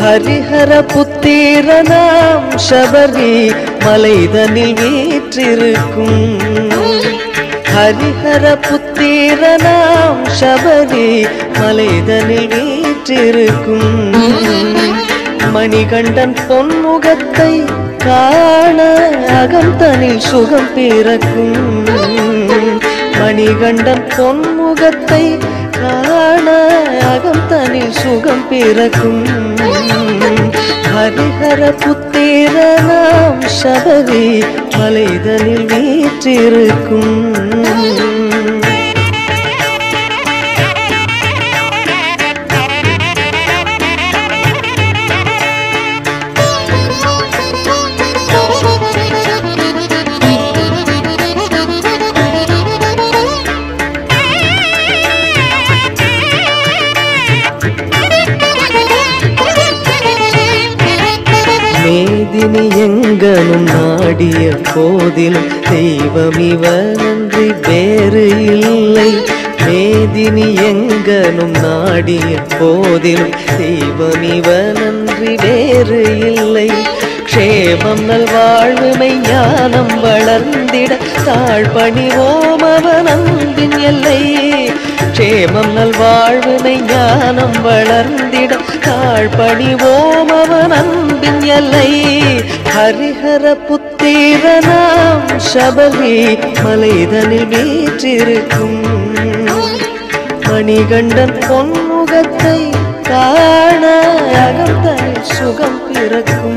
ஹரிஹர புத்திரனாம் சபரி மலைதனில் வீற்றிருக்கும் ஹரிஹர புத்திரனாம் சபரி மலைதனில் வீற்றிருக்கும் மணிகண்டன் பொன்முகத்தை காண அகந்தனில் சுகம் பிறக்கும் மணிகண்டன் பொன்முகத்தை காண அகந்தனில் சுகம் பிறக்கும் ஹரிஹர புத்திரனாம் சபரி மலைதனில் வீற்றிருக்கும் மேதினி எங்கனும் நாடிய போதிலும் தெய்வம் இவரன்றி வேறு இல்லை மேதினி எங்கனும் நாடிய போதிலும் தெய்வம் இவனன்றி வேறு இல்லை க்ஷேமம் நல்வாழ்வுமை ஞானம் வளர்ந்திட தாழ்பணிவோம் அவன் அன்பின் எல்லை க்ஷேமம் நல்வாழ்வுமை ஞானம் வளர்ந்திட தாழ்பணிவோம் அவன் அன்பின் எல்லை ஹரிஹர புத்திரனாம் சபரி மலைதனில் வீற்றிருக்கும் மணிகண்டன் பொன்முகத்தை காண அகந்தனில் சுகம் பிறக்கும்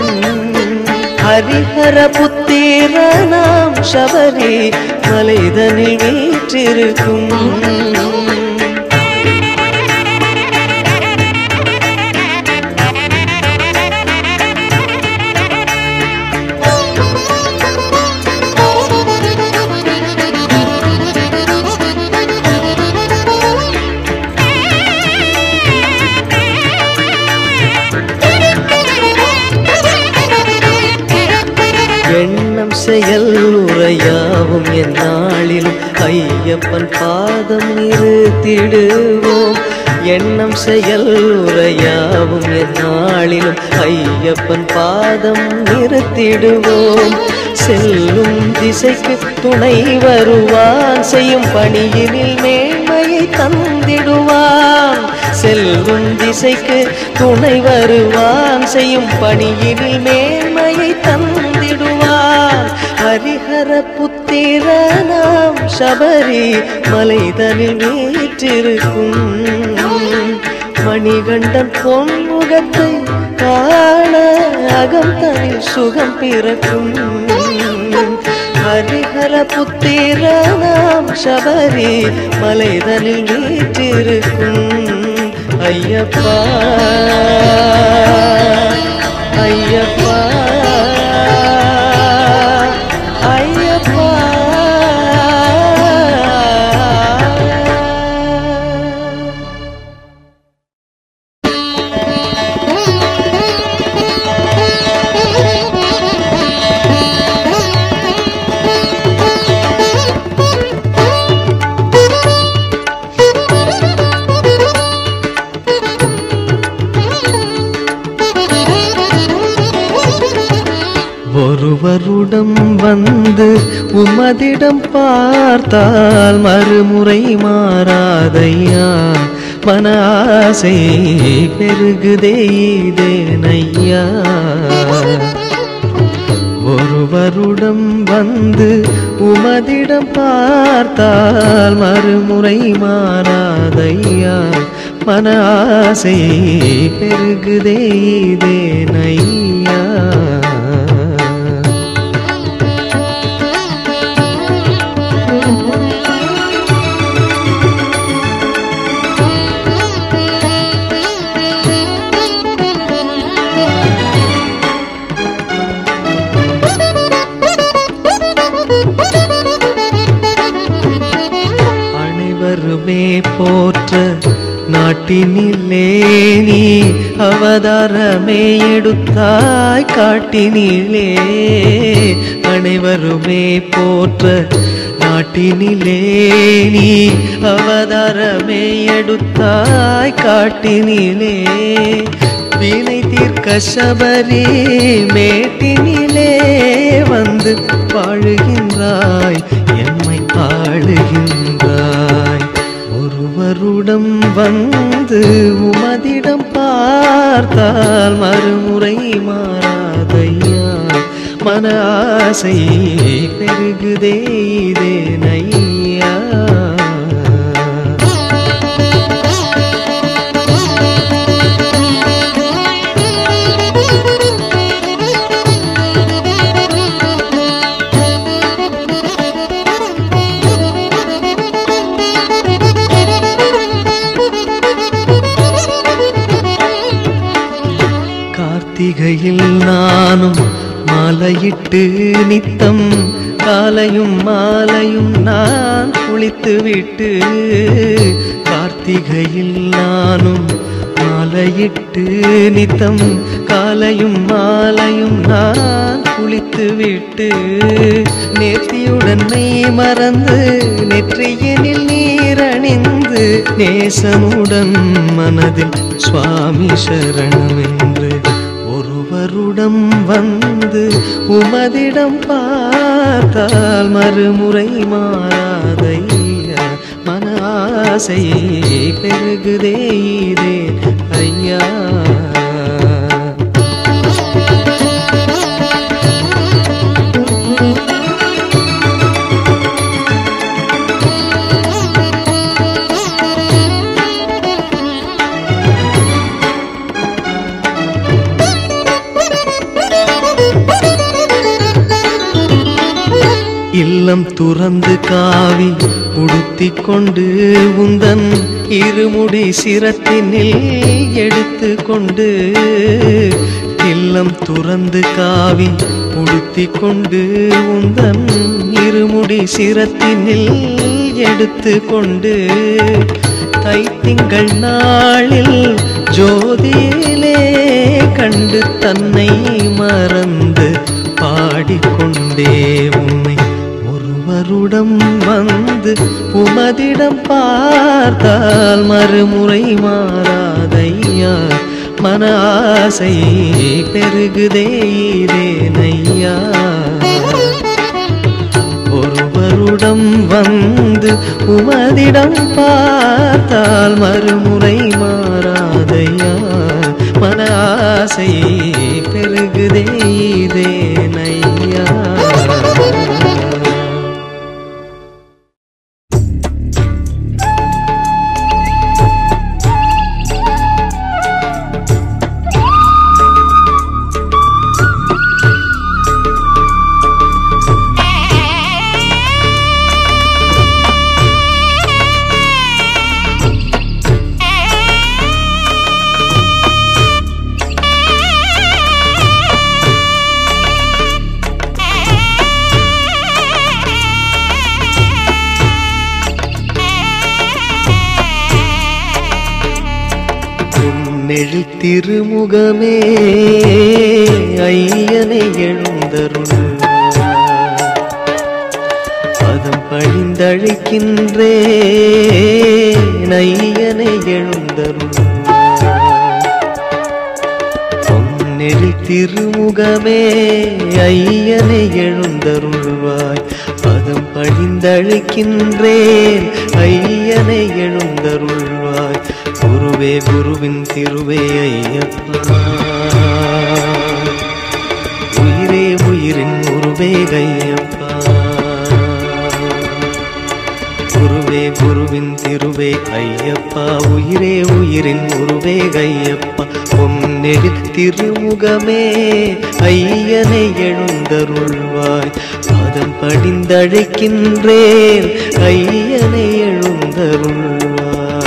ஹரிஹர புத்திரனாம் சபரி மலைதனில் வீற்றிருக்கும் எண்ணம் செயல் உரையாவும் என் நாளிலும் ஐயப்பன் பாதம் நிறுத்திடுவோம் எண்ணம் செயல் உரையாவும் என் நாளிலும் ஐயப்பன் பாதம் நிறுத்திடுவோம் செல்லும் திசைக்கு துணை வருவான் செய்யும் பணியினில் மேன்மையை தந்திடுவான் செல்லும் திசைக்கு துணை வருவான் செய்யும் பணியினில் மேன்மையை தந்திடுவான் ஹரிஹர புத்திரனாம் சபரி மலைதனில் வீற்றிருக்கும் மணிகண்டன் பொன்முகத்தை காண அகந்தனில் சுகம் பிறக்கும் ஹரிஹர புத்திரனாம் சபரி மலைதனில் வீற்றிருக்கும் ஐயப்பா ஐயப்பா ஐயப்பா ஒருவருடம் வந்து உமதிடம் பார்த்தால் மறுமுறை மாறாதையா மன ஆசை பெருகுதே இதேனையா ஒருவருடம் வந்து உமதிடம் பார்த்தால் மறுமுறை மாறாதையா மன ஆசை பெருகுதே இதேனையா அனைவருமே போற்ற நாட்டினிலே நீ அவதாரமே எடுத்தாய் காட்டினிலே அனைவருமே போற்ற நாட்டினிலே நீ அவதாரமே எடுத்தாய் காட்டினிலே வினை தீர்க்க சபரி மேட்டினிலே வந்து வாழுகின்றாய் எம்மை ஆளுகின்றாய் ஒருவருடம் வந்து உமதிடம் பார்த்தால் மறுமுறை மாறாதையா மன ஆசை பெருகுதே இதே நையா கார்த்திகையில் நானும் மாலையிட்டு நித்தம் காலையும் மாலையும் நான் குளித்து விட்டு கார்த்திகையில் நானும் மாலையிட்டு நித்தம் காலையும் மாலையும் நான் குளித்து விட்டு நேர்த்தியுடன் மெய் மறந்து நெற்றியனில் நீரணிந்து நேசமுடன் மனதில் சுவாமி சரணம் என்று ஒருவருடம் வந்து உமதிடம் பார்த்தால் மறுமுறை மாறாதையா மன ஆசை பெருகுதே இதே ஐயா இல்லம் துறந்து காவி உடுத்திக் கொண்டு உந்தன் இருமுடி சிரத்தினில் எடுத்து கொண்டு இல்லம் துறந்து காவி உடுத்திக் கொண்டு உந்தன் இருமுடி சிரத்தினில் எடுத்து கொண்டு தைத்திங்கள் நாளில் ஜோதியிலே கண்டு தன்னை மறந்து பாடிக்கொண்டே உன்னை ஒருவருடம் வந்து உமதிடம் பார்த்தால் மறுமுறை மாறாதையா மன ஆசை பெருகுதே இதே நையா ஒருவருடம் வந்து உமதிடம் பார்த்தால் மறுமுறை மாறாதையா மன ஆசை பெருகுதே இதே நையா பொன்னெழில் திருமுகமே ஐயனை எழுந்தருள் பதம் பழிந்தழைக்கின்றே நையனை எழுந்தருள் பொன்னெழில் திருமுகமே ஐயனை எழுந்தருள்வாய் பதம் பழிந்தழைக்கின்றேன் ஐயனை எழுந்தருள்வாய் குருவே குருவின் திருவே ஐயப்பா உயிரே உயிரின் உருவே கையப்பா குருவே குருவின் திருவே ஐயப்பா உயிரே உயிரின் உருவே கையப்பா பொன்னெழு திருமுகமே ஐயனை எழுந்தருள்வாய் பாதம் படிந்தழைக்கின்றேன் ஐயனை எழுந்தருள்வாய்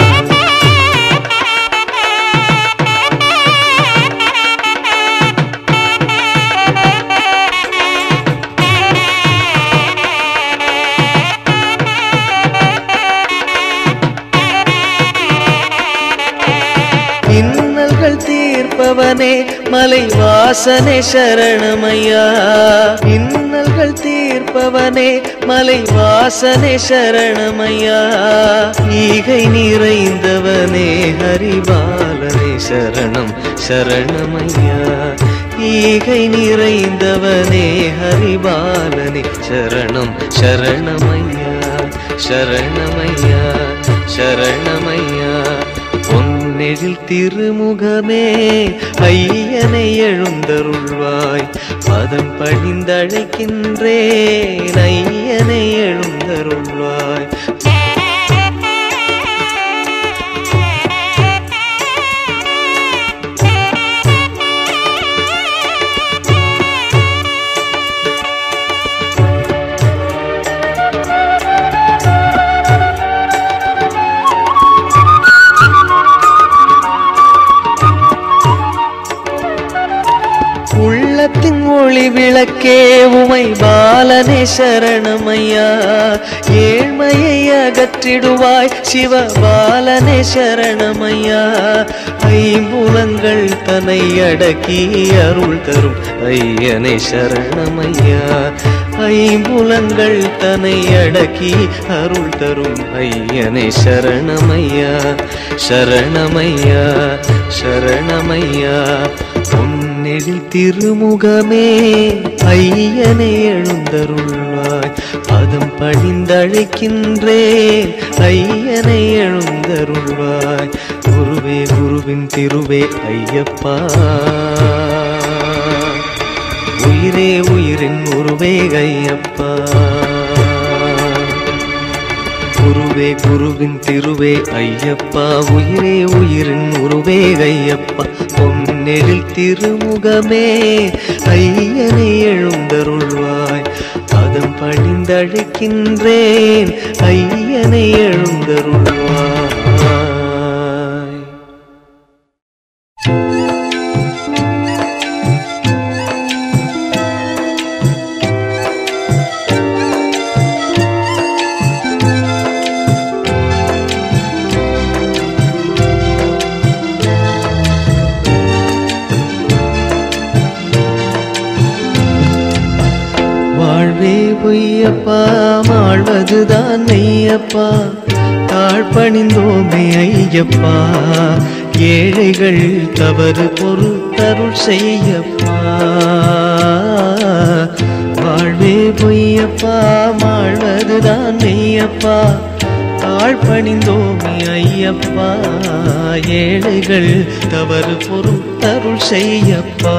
இன்னல்கள் தீர்ப்பவனே மலை வாசனே சரணமையா இன்னல்கள் தீர்ப்பவனே மலை வாசனே சரணமையா ஈகை நிறைந்தவனே ஹரிபாலனே சரணம் சரணமையா ஈகை நிறைந்தவனே ஹரிபாலனே சரணம் சரணமையா சரணமையா சரணமையா பொன்னெழில் திருமுகமே ஐயனை எழுந்தருள்வாய் பதம் பணிந்தழைக்கின்றேன் ஐயனை எழுந்தருள்வாய் உள்ளத்தின் ஒளி விளக்கே உமை பாலனே சரணமையா ஏழ்மையை அகற்றிடுவாய் சிவ பாலனே சரணமையா ஐம்புலங்கள் தன்னை அடக்கி அருள் தரும் ஐயனே சரணமையா ஐம்புலங்கள் தன்னை அடக்கி அருள் தரும் ஐயனே சரணமையா சரணமையா சரணமையா பொன்னெழில் திருமுகமே ஐயனை எழுந்தருள்வாய் பதம் பணிந்தழைக்கின்றேன் ஐயனை எழுந்தருள்வாய் குருவே குருவின் திருவே ஐயப்பா உயிரே உயிரின் உருவே ஐயப்பா குருவே குருவின் திருவே ஐயப்பா உயிரே உயிரின் உருவே ஐயப்பா பொன்னெழில் திருமுகமே ஐயனை எழுந்தருள்வாய் பதம் பணிந்தழைக்கின்றேன் ஐயனை எழுந்தருள்வாய் வாழ்வே பொய்யப்பா வாழ்வதுதான் மெய்யப்பா தாழ்பணிந்தோமே ஐயப்பா ஏழைகள் தவறு பொறுத்தருள் செய்யப்பா வாழ்வே பொய்யப்பா வாழ்வதுதான் மெய்யப்பா தாழ்பணிந்தோமே ஐயப்பா ஏழைகள் தவறு பொறுத்தருள் செய்யப்பா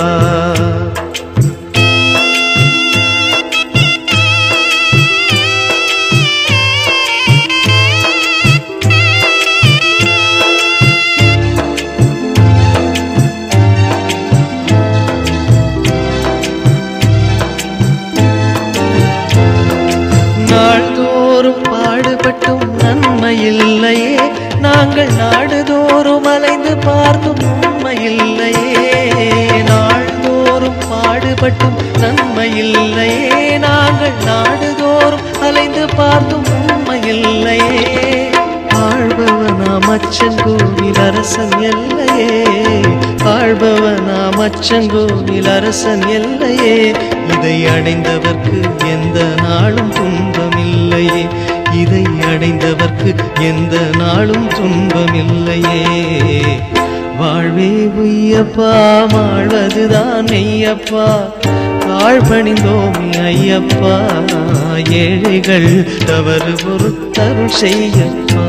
நாள்தோறும் பாடுபட்டும் நன்மையில்லையே நாங்கள் நாடுதோறும் அலைந்து பார்த்தும் உண்மையில்லையே நாள்தோறும் பாடுபட்டும் நன்மையில்லையே நாங்கள் நாடுதோறும் அலைந்து பார்த்தும் உண்மையில்லையே ஆழ்பவனாம் அச்சன் கோவில் அரசன் எல்லையே ஆழ்பவனாம் அச்சன் கோவில் அரசன் எல்லையே இதை அடைந்தவர்க்கு எந்த நாளும் துன்பமில்லையே இதை அடைந்தவர்க்கு எந்த நாளும் துன்பமில்லையே வாழ்வே உய்யப்பா வாழ்வதுதான் மெய்யப்பா தாழ்பணிந்தோமே ஐயப்பா ஏழைகள் தவறு பொறுத்தருள் செய்யப்பா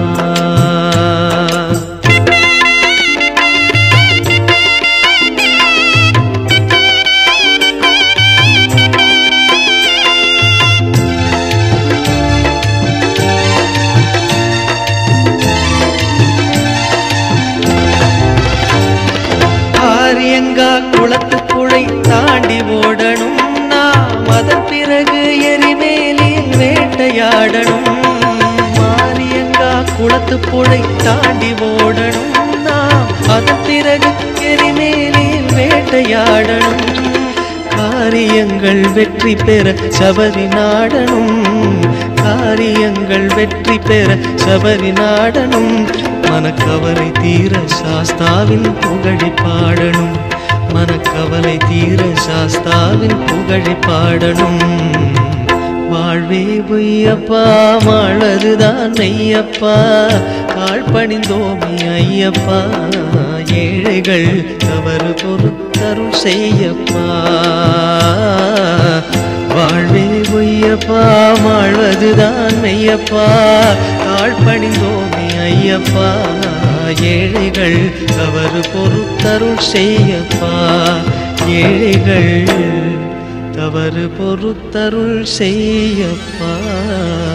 ஆரியங்கா குளத்து புழை தாண்டி ஓடணும் நாம் அதன் பிறகு எரிமேலில் வேட்டையாடணும் மாரியங்கா குளத்து புழை தாண்டி ஓடணும் நாம் அதன் பிறகு எரிமேலில் வேட்டையாடணும் காரியங்கள் வெற்றி பெற சபரி நாடனும் காரியங்கள் வெற்றி பெற சபரி நாடனும் மனக்கவலை தீர சாஸ்தாவின் புகழி பாடணும் மனக்கவலை தீர சாஸ்தாவின் புகழி பாடணும் வாழ்வே பொய்யப்பா வாழ்வதுதான் மெய்யப்பா கால் பணிந்தோமே ஐயப்பா ஏழைகள் தவறு பொறுத்தருள் செய்யப்பா வாழ்வே பொய்யப்பா வாழ்வதுதான் மெய்யப்பா கால் பணிந்தோமே ஐயப்பா ஏழைகள் தவறு பொறுத்தருள் செய்யப்பா ஏழைகள் தவறு பொறுத்தருள் செய்யப்பா